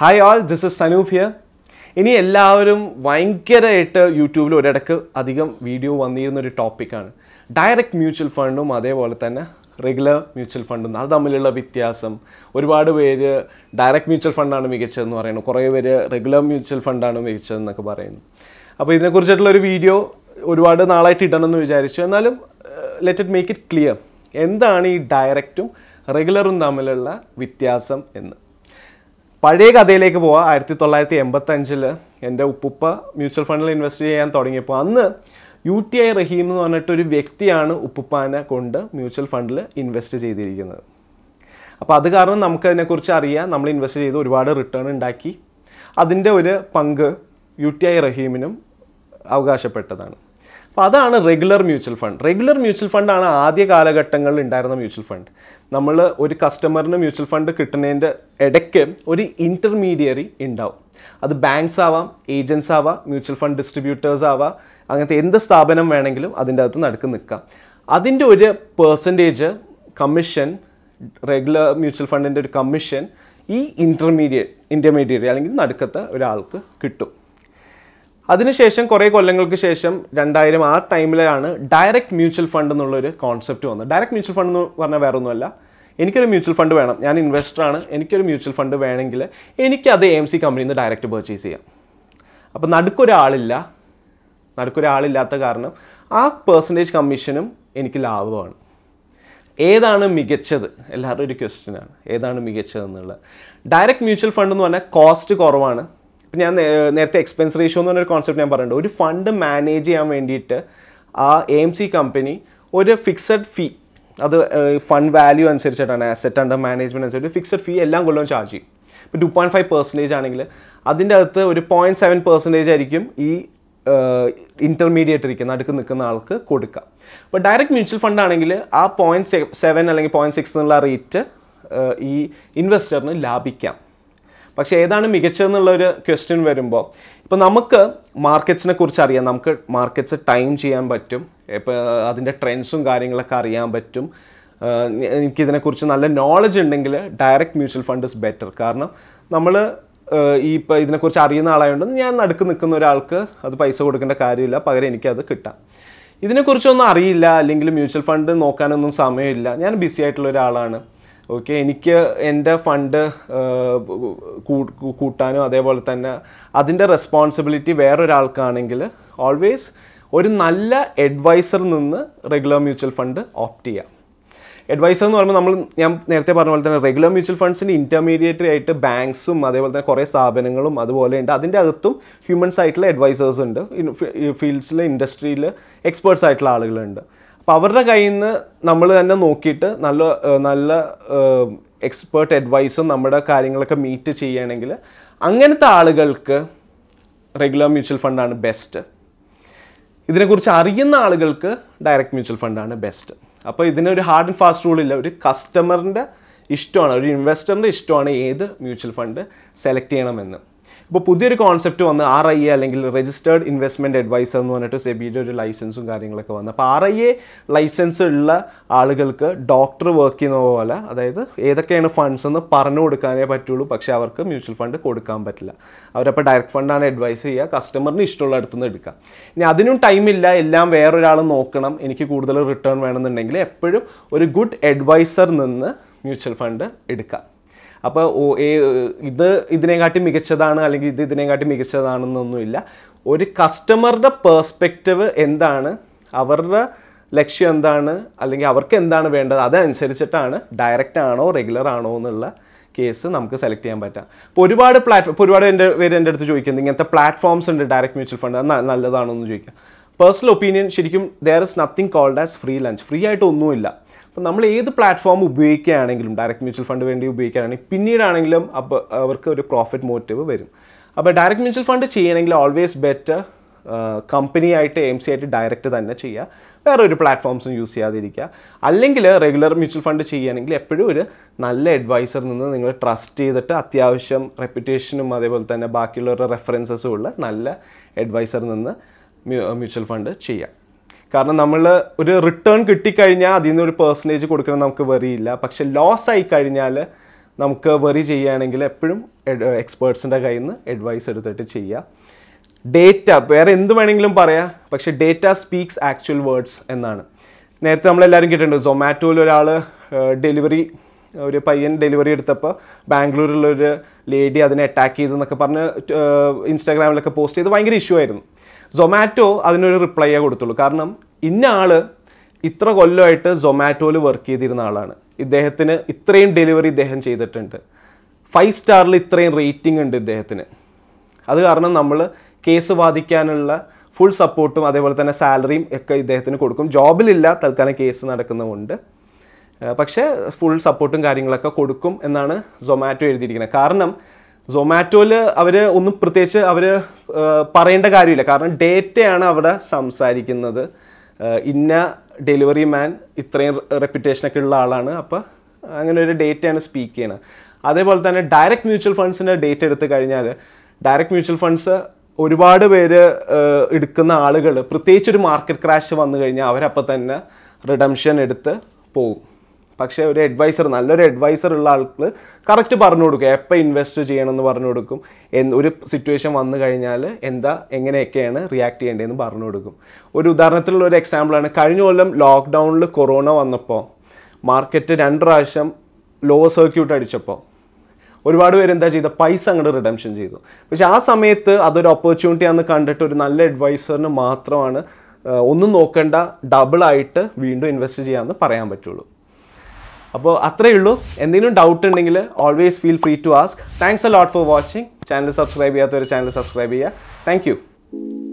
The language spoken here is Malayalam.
hi all this is Sanoop here ഇനി എല്ലാവരും ഭയങ്കരമായിട്ട് യൂട്യൂബിൽ ഒരിടക്ക് അധികം വീഡിയോ വന്നിരുന്ന ഒരു ടോപ്പിക്കാണ് ഡയറക്റ്റ് മ്യൂച്വൽ ഫണ്ടും അതേപോലെ തന്നെ റെഗുലർ മ്യൂച്വൽ ഫണ്ടും അത് തമ്മിലുള്ള വ്യത്യാസം ഒരുപാട് പേര് ഡയറക്റ്റ് മ്യൂച്വൽ ഫണ്ടാണ് മികച്ചതെന്ന് പറയുന്നു കുറേ പേര് റെഗുലർ മ്യൂച്വൽ ഫണ്ടാണ് മികച്ചതെന്നൊക്കെ പറയുന്നു അപ്പോൾ ഇതിനെക്കുറിച്ചിട്ടുള്ള ഒരു വീഡിയോ ഒരുപാട് നാളായിട്ട് ഇടണമെന്ന് വിചാരിച്ചു എന്നാലും let it make it clear എന്താണ് ഈ ഡയറക്റ്റും റെഗുലറും തമ്മിലുള്ള വ്യത്യാസം എന്ന് പഴയ കഥയിലേക്ക് പോവാം ആയിരത്തി തൊള്ളായിരത്തി എൺപത്തഞ്ചില് എൻ്റെ ഉപ്പുപ്പ മ്യൂച്വൽ ഫണ്ടിൽ ഇൻവെസ്റ്റ് ചെയ്യാൻ തുടങ്ങിയപ്പോൾ അന്ന് യു ടി ഐ റഹീം എന്ന് പറഞ്ഞിട്ട് ഒരു വ്യക്തിയാണ് ഉപ്പുപ്പാനെ കൊണ്ട് മ്യൂച്വൽ ഫണ്ടിൽ ഇൻവെസ്റ്റ് ചെയ്തിരിക്കുന്നത് അപ്പോൾ അത് കാരണം നമുക്ക് അതിനെക്കുറിച്ച് അറിയാം നമ്മൾ ഇൻവെസ്റ്റ് ചെയ്ത് ഒരുപാട് റിട്ടേൺ ഉണ്ടാക്കി അതിൻ്റെ ഒരു പങ്ക് യു ടി ഐ റഹീമിനും അവകാശപ്പെട്ടതാണ് അപ്പോൾ അതാണ് regular mutual fund regular mutual ഫണ്ടാണ് ആദ്യ കാലഘട്ടങ്ങളിൽ ഉണ്ടായിരുന്ന മ്യൂച്വൽ ഫണ്ട് നമ്മൾ ഒരു കസ്റ്റമറിന് മ്യൂച്വൽ ഫണ്ട് കിട്ടുന്നതിൻ്റെ ഇടയ്ക്ക് ഒരു ഇൻ്റർമീഡിയറി ഉണ്ടാവും അത് ബാങ്ക്സ് ആവാം ഏജൻസ് ആവാം മ്യൂച്വൽ ഫണ്ട് ഡിസ്ട്രിബ്യൂട്ടേഴ്സ് ആവാം അങ്ങനത്തെ എന്ത് സ്ഥാപനം വേണമെങ്കിലും അതിൻ്റെ അകത്ത് നടുക്ക് നിൽക്കാം അതിൻ്റെ ഒരു പേഴ്സൻറ്റേജ് കമ്മീഷൻ റെഗുലർ മ്യൂച്വൽ ഫണ്ടിൻ്റെ ഒരു കമ്മീഷൻ ഈ ഇൻ്റർമീഡിയറ്റ് ഇൻ്റർമീഡിയറി അല്ലെങ്കിൽ നടുക്കത്തെ ഒരാൾക്ക് കിട്ടും അതിനുശേഷം കുറേ കൊല്ലങ്ങൾക്ക് ശേഷം രണ്ടായിരം ആ ടൈമിലാണ് ഡയറക്റ്റ് മ്യൂച്വൽ ഫണ്ട് എന്നുള്ളൊരു കോൺസെപ്റ്റ് വന്നത് ഡയറക്റ്റ് മ്യൂച്വൽ ഫണ്ട് എന്ന് പറഞ്ഞാൽ വേറെ ഒന്നുമല്ല എനിക്കൊരു മ്യൂച്വൽ ഫണ്ട് വേണം ഞാൻ ഇൻവെസ്റ്ററാണ് എനിക്കൊരു മ്യൂച്വൽ ഫണ്ട് വേണമെങ്കിൽ എനിക്കത് എം സി കമ്പനിയിൽ നിന്ന് ഡയറക്റ്റ് പർച്ചേസ് ചെയ്യാം അപ്പോൾ നടുക്കൊരാളില്ല നടുക്കൊരാളില്ലാത്ത കാരണം ആ പേഴ്സൻറ്റേജ് കമ്മീഷനും എനിക്ക് ലാഭമാണ് ഏതാണ് മികച്ചത് എല്ലാവരുടെ ഒരു ക്വസ്റ്റ്യനാണ് ഏതാണ് മികച്ചത് എന്നുള്ളത് ഡയറക്റ്റ് മ്യൂച്വൽ ഫണ്ട് എന്ന് പറഞ്ഞാൽ കോസ്റ്റ് കുറവാണ് ഇപ്പം ഞാൻ നേ- നേരത്തെ എക്സ്പെൻസ് റേഷ്യോ എന്ന് പറഞ്ഞൊരു കോൺസെപ്റ്റ് ഞാൻ പറഞ്ഞിട്ടുണ്ട് ഒരു ഫണ്ട് മാനേജ് ചെയ്യാൻ വേണ്ടിയിട്ട് ആ എ എം സി കമ്പനി ഒരു ഫിക്സഡ് ഫീ അത് ഫണ്ട് വാല്യൂ അനുസരിച്ചിട്ടാണ് അസറ്റ് അണ്ടർ മാനേജ്മെൻറ്റ് അനുസരിച്ച് ഫിക്സഡ് ഫീ എല്ലാം കൊല്ലവും ചാർജ് ചെയ്യും ഇപ്പോൾ ടു പോയിൻറ്റ് ഫൈവ് പെർസെൻറ്റേജ് ആണെങ്കിൽ അതിൻ്റെ അകത്ത് ഒരു പോയിൻറ്റ് സെവൻ പെർസെൻറ്റേജ് ആയിരിക്കും ഈ ഇൻ്റർമീഡിയറ്റ് ഇരിക്കുന്ന നടുക്ക് നിൽക്കുന്ന ആൾക്ക് കൊടുക്കാം അപ്പോൾ ഡയറക്റ്റ് മ്യൂച്വൽ ഫണ്ട് ആണെങ്കിൽ ആ പോയിൻറ്റ് സെവൻ അല്ലെങ്കിൽ പോയിൻറ്റ് സിക്സ് എന്നുള്ള റേറ്റ് ഈ ഇൻവെസ്റ്ററിന് ലാഭിക്കാം പക്ഷേ ഏതാണ് മികച്ചതെന്നുള്ളൊരു ക്വസ്റ്റ്യൻ വരുമ്പോൾ ഇപ്പോൾ നമുക്ക് മാർക്കറ്റ്സിനെ കുറിച്ച് അറിയാം നമുക്ക് മാർക്കറ്റ്സ് ടൈം ചെയ്യാൻ പറ്റും ഇപ്പോൾ അതിൻ്റെ ട്രെൻഡ്സും കാര്യങ്ങളൊക്കെ അറിയാൻ പറ്റും ആഹ് എനിക്കിതിനെക്കുറിച്ച് നല്ല നോളജ് ഉണ്ടെങ്കിൽ direct mutual fund is better കാരണം നമ്മൾ ഈ ഇപ്പോൾ ഇതിനെക്കുറിച്ച് അറിയുന്ന ആളായതുകൊണ്ട് ഞാൻ നടുക്ക് നിൽക്കുന്ന ഒരാൾക്ക് അത് പൈസ കൊടുക്കേണ്ട കാര്യമില്ല പകരം എനിക്കത് കിട്ടാം ഇതിനെക്കുറിച്ചൊന്നും അറിയില്ല അല്ലെങ്കിൽ മ്യൂച്വൽ ഫണ്ട് നോക്കാനൊന്നും സമയമില്ല ഞാൻ ബിസി ആയിട്ടുള്ള ഒരാളാണ് ഓക്കെ എനിക്ക് എൻ്റെ ഫണ്ട് കൂട്ടാനും അതേപോലെ തന്നെ അതിൻ്റെ റെസ്പോൺസിബിലിറ്റി വേറൊരാൾക്കാണെങ്കിൽ ഓൾവേസ് ഒരു നല്ല അഡ്വൈസറിൽ നിന്ന് റെഗുലർ മ്യൂച്വൽ ഫണ്ട് ഓപ്റ്റ് ചെയ്യാം അഡ്വൈസർ എന്ന് പറയുമ്പോൾ നമ്മൾ ഞാൻ നേരത്തെ പറഞ്ഞ പോലെ തന്നെ റെഗുലർ മ്യൂച്വൽ ഫണ്ട്സിൻ്റെ ഇൻ്റർമീഡിയറ്റ് ആയിട്ട് ബാങ്ക്സും അതേപോലെ തന്നെ കുറേ സ്ഥാപനങ്ങളും അതുപോലെ ഉണ്ട് അതിൻ്റെ അകത്തും ഹ്യൂമൻസ് ആയിട്ടുള്ള അഡ്വൈസേഴ്സ് ഉണ്ട് ഫീൽഡ്സിൽ ഇൻഡസ്ട്രിയിൽ എക്സ്പേർട്സ് ആയിട്ടുള്ള ആളുകളുണ്ട് അപ്പോൾ അവരുടെ കയ്യിൽ നിന്ന് നമ്മൾ തന്നെ നോക്കിയിട്ട് നല്ല ഏഹ്, നല്ല എക്സ്പേർട്ട് അഡ്വൈസും നമ്മുടെ കാര്യങ്ങളൊക്കെ മീറ്റ് ചെയ്യുകയാണെങ്കിൽ അങ്ങനത്തെ ആളുകൾക്ക് റെഗുലർ മ്യൂച്വൽ ഫണ്ടാണ് ബെസ്റ്റ് ഇതിനെക്കുറിച്ച് അറിയുന്ന ആളുകൾക്ക് ഡയറക്റ്റ് മ്യൂച്വൽ ഫണ്ടാണ് ബെസ്റ്റ് അപ്പോൾ ഇതിനൊരു ഹാർഡ് ആൻഡ് ഫാസ്റ്റ് റൂൾ ഇല്ല ഒരു കസ്റ്റമറിൻ്റെ ഇഷ്ടമാണ് ഒരു ഇൻവെസ്റ്ററിൻ്റെ ഇഷ്ടമാണ് ഏത് മ്യൂച്വൽ ഫണ്ട് സെലക്ട് ചെയ്യണമെന്ന് ഇപ്പോൾ പുതിയൊരു കോൺസെപ്റ്റ് വന്ന് ആർ ഐ എ അല്ലെങ്കിൽ രജിസ്റ്റേർഡ് ഇൻവെസ്റ്റ്മെൻറ്റ് അഡ്വൈസർ എന്ന് പറഞ്ഞിട്ട് സെബിയുടെ ഒരു ലൈസൻസും കാര്യങ്ങളൊക്കെ വന്നു അപ്പോൾ ആർ ഐ എ ലൈസൻസ് ഉള്ള ആളുകൾക്ക് ഡോക്ടർ വർക്ക് ചെയ്യുന്ന പോലെ അതായത് ഏതൊക്കെയാണ് ഫണ്ട്സ് എന്ന് പറഞ്ഞു കൊടുക്കാനേ പറ്റുള്ളൂ പക്ഷേ അവർക്ക് മ്യൂച്വൽ ഫണ്ട് കൊടുക്കാൻ പറ്റില്ല അവരപ്പോൾ ഡയറക്റ്റ് ഫണ്ടാണ് അഡ്വൈസ് ചെയ്യുക കസ്റ്റമറിന് ഇഷ്ടമുള്ള അടുത്തുനിന്ന് എടുക്കാം ഇനി അതിനും ടൈമില്ല എല്ലാം വേറൊരാൾ നോക്കണം എനിക്ക് കൂടുതൽ റിട്ടേൺ വേണമെന്നുണ്ടെങ്കിൽ എപ്പോഴും ഒരു ഗുഡ് അഡ്വൈസർ നിന്ന് മ്യൂച്വൽ ഫണ്ട് എടുക്കാം അപ്പോൾ ഓ ഏ ഇത് ഇതിനെക്കാട്ടി മികച്ചതാണ് അല്ലെങ്കിൽ ഇത് ഇതിനെക്കാട്ടി മികച്ചതാണെന്നൊന്നുമില്ല ഒരു കസ്റ്റമറുടെ പേഴ്സ്പെക്റ്റീവ് എന്താണ് അവരുടെ ലക്ഷ്യം എന്താണ് അല്ലെങ്കിൽ അവർക്ക് എന്താണ് വേണ്ടത് അതനുസരിച്ചിട്ടാണ് ഡയറക്റ്റ് ആണോ റെഗുലർ ആണോ എന്നുള്ള കേസ് നമുക്ക് സെലക്ട് ചെയ്യാൻ പറ്റാം ഇപ്പോൾ ഒരുപാട് പ്ലാറ്റ്ഫോം ഇപ്പോൾ ഒരുപാട് എൻ്റെ പേര് എൻ്റെ അടുത്ത് ചോദിക്കുന്നത് ഇങ്ങനത്തെ പ്ലാറ്റ്ഫോംസ് ഉണ്ട് ഡയറക്റ്റ് മ്യൂച്വൽ ഫണ്ട് അത് ന- നല്ലതാണോ എന്ന് ചോദിക്കാം പേഴ്സണൽ ഒപ്പീനിയൻ ശരിക്കും there is nothing called as free lunch free ആയിട്ട് ഒന്നുമില്ല അപ്പം നമ്മൾ ഏത് പ്ലാറ്റ്ഫോം ഉപയോഗിക്കുകയാണെങ്കിലും ഡയറക്റ്റ് മ്യൂച്വൽ ഫണ്ട് വേണ്ടി ഉപയോഗിക്കുകയാണെങ്കിൽ പിന്നീടാണെങ്കിലും അപ്പോൾ അവർക്ക് ഒരു പ്രോഫിറ്റ് മോട്ടീവ് വരും അപ്പോൾ ഡയറക്റ്റ് മ്യൂച്വൽ ഫണ്ട് ചെയ്യണമെങ്കിൽ ഓൾവേസ് ബെറ്റർ കമ്പനി ആയിട്ട് എം സി ആയിട്ട് ഡയറക്റ്റ് തന്നെ ചെയ്യുക വേറെ ഒരു പ്ലാറ്റ്ഫോംസും യൂസ് ചെയ്യാതിരിക്കുക അല്ലെങ്കിൽ റെഗുലർ മ്യൂച്വൽ ഫണ്ട് ചെയ്യുകയാണെങ്കിൽ എപ്പോഴും ഒരു നല്ല അഡ്വൈസർ നിന്ന് നിങ്ങൾ ട്രസ്റ്റ് ചെയ്തിട്ട് അത്യാവശ്യം റെപ്യൂട്ടേഷനും അതേപോലെ തന്നെ ബാക്കിയുള്ളവരുടെ റെഫറൻസസും ഉള്ള നല്ല അഡ്വൈസർ നിന്ന് മ്യൂച്വൽ ഫണ്ട് ചെയ്യാം കാരണം നമ്മൾ ഒരു റിട്ടേൺ കിട്ടിക്കഴിഞ്ഞാൽ അതിൽ നിന്ന് ഒരു പെർസെൻറ്റേജ് കൊടുക്കണം നമുക്ക് വരിയില്ല പക്ഷെ ലോസ് ആയി കഴിഞ്ഞാൽ നമുക്ക് വെറി ചെയ്യുകയാണെങ്കിൽ എപ്പോഴും എക്സ്പേർട്സിൻ്റെ കയ്യിൽ നിന്ന് അഡ്വൈസ് എടുത്തിട്ട് ചെയ്യുക ഡേറ്റ വേറെ എന്ത് വേണമെങ്കിലും പറയാം പക്ഷെ ഡേറ്റ സ്പീക്സ് ആക്ച്വൽ വേർഡ്സ് എന്നാണ് നേരത്തെ നമ്മളെല്ലാവരും കേട്ടിട്ടുണ്ട് സൊമാറ്റോയിൽ ഒരാൾ ഡെലിവറി ഒരു പയ്യൻ ഡെലിവറി എടുത്തപ്പോൾ ബാംഗ്ലൂരിലൊരു ലേഡി അതിനെ അറ്റാക്ക് ചെയ്തെന്നൊക്കെ പറഞ്ഞ് ഇൻസ്റ്റാഗ്രാമിലൊക്കെ പോസ്റ്റ് ചെയ്ത് ഭയങ്കര ഇഷ്യൂ ആയിരുന്നു സൊമാറ്റോ അതിനൊരു റിപ്ലൈയേ കൊടുത്തുള്ളൂ കാരണം ഇന്ന ആള് ഇത്ര കൊല്ലമായിട്ട് സൊമാറ്റോയിൽ വർക്ക് ചെയ്തിരുന്ന ആളാണ് ഇദ്ദേഹത്തിന് ഇത്രയും ഡെലിവറി ഇദ്ദേഹം ചെയ്തിട്ടുണ്ട് ഫൈവ് സ്റ്റാറിൽ ഇത്രയും റേറ്റിംഗ് ഉണ്ട് ഇദ്ദേഹത്തിന് അത് കാരണം നമ്മൾ കേസ് വാദിക്കാനുള്ള ഫുൾ സപ്പോർട്ടും അതേപോലെ തന്നെ സാലറിയും ഒക്കെ ഇദ്ദേഹത്തിന് കൊടുക്കും ജോബിലില്ല തൽക്കാലം കേസ് നടക്കുന്നതുകൊണ്ട് ഏഹ് പക്ഷേ ഫുൾ സപ്പോർട്ടും കാര്യങ്ങളൊക്കെ കൊടുക്കും എന്നാണ് സൊമാറ്റോ എഴുതിയിരിക്കുന്നത് കാരണം സൊമാറ്റോയിൽ അവർ ഒന്നും പ്രത്യേകിച്ച് അവർ പറയേണ്ട കാര്യമില്ല കാരണം ഡേറ്റയാണ് അവിടെ സംസാരിക്കുന്നത് ഏഹ് ഇന്ന ഡെലിവറി മാൻ ഇത്രയും റെപ്യൂട്ടേഷനൊക്കെ ഉള്ള ആളാണ് അപ്പോൾ അങ്ങനെ ഒരു ഡേറ്റയാണ് സ്പീക്ക് ചെയ്യണത് അതേപോലെ തന്നെ ഡയറക്റ്റ് മ്യൂച്വൽ ഫണ്ട്സിൻ്റെ ഡേറ്റ എടുത്തു കഴിഞ്ഞാൽ ഡയറക്റ്റ് മ്യൂച്വൽ ഫണ്ട്സ് ഒരുപാട് പേര് ഏഹ്, എടുക്കുന്ന ആളുകൾ പ്രത്യേകിച്ച് ഒരു മാർക്കറ്റ് ക്രാഷ് വന്നു കഴിഞ്ഞാൽ അവരപ്പോൾ തന്നെ റിഡംഷൻ എടുത്ത് പോകും പക്ഷേ ഒരു അഡ്വൈസർ നല്ലൊരു അഡ്വൈസർ ഉള്ള ആൾക്ക് കറക്റ്റ് പറഞ്ഞു കൊടുക്കും എപ്പോൾ ഇൻവെസ്റ്റ് ചെയ്യണമെന്ന് പറഞ്ഞു കൊടുക്കും എന്ത് ഒരു സിറ്റുവേഷൻ വന്നു കഴിഞ്ഞാൽ എന്താ എങ്ങനെയൊക്കെയാണ് റിയാക്ട് ചെയ്യേണ്ടതെന്ന് പറഞ്ഞു കൊടുക്കും ഒരു ഉദാഹരണത്തിലുള്ള ഒരു എക്സാമ്പിളാണ് കഴിഞ്ഞ കൊല്ലം ലോക്ക്ഡൗണിൽ കൊറോണ വന്നപ്പോൾ മാർക്കറ്റ് രണ്ട് പ്രാവശ്യം ലോ സർക്യൂട്ട് അടിച്ചപ്പോൾ ഒരുപാട് പേര് എന്താ ചെയ്ത പൈസ അങ്ങോട്ട് റിഡംഷൻ ചെയ്തു പക്ഷെ ആ സമയത്ത് അതൊരു ഓപ്പർച്യൂണിറ്റി ആണെന്ന് കണ്ടിട്ട് ഒരു നല്ല അഡ്വൈസറിന് മാത്രമാണ് ആ, ഒന്നും നോക്കേണ്ട ഡബിളായിട്ട് വീണ്ടും ഇൻവെസ്റ്റ് ചെയ്യാമെന്ന് പറയാൻ പറ്റുള്ളൂ അപ്പോൾ അത്രയേ ഉള്ളൂ എന്തെങ്കിലും ഡൗട്ട് ഉണ്ടെങ്കിൽ always feel free to ask thanks a lot for watching channel subscribe ചെയ്യാത്തവർ ചാനൽ സബ്സ്ക്രൈബ് ചെയ്യുക താങ്ക് യു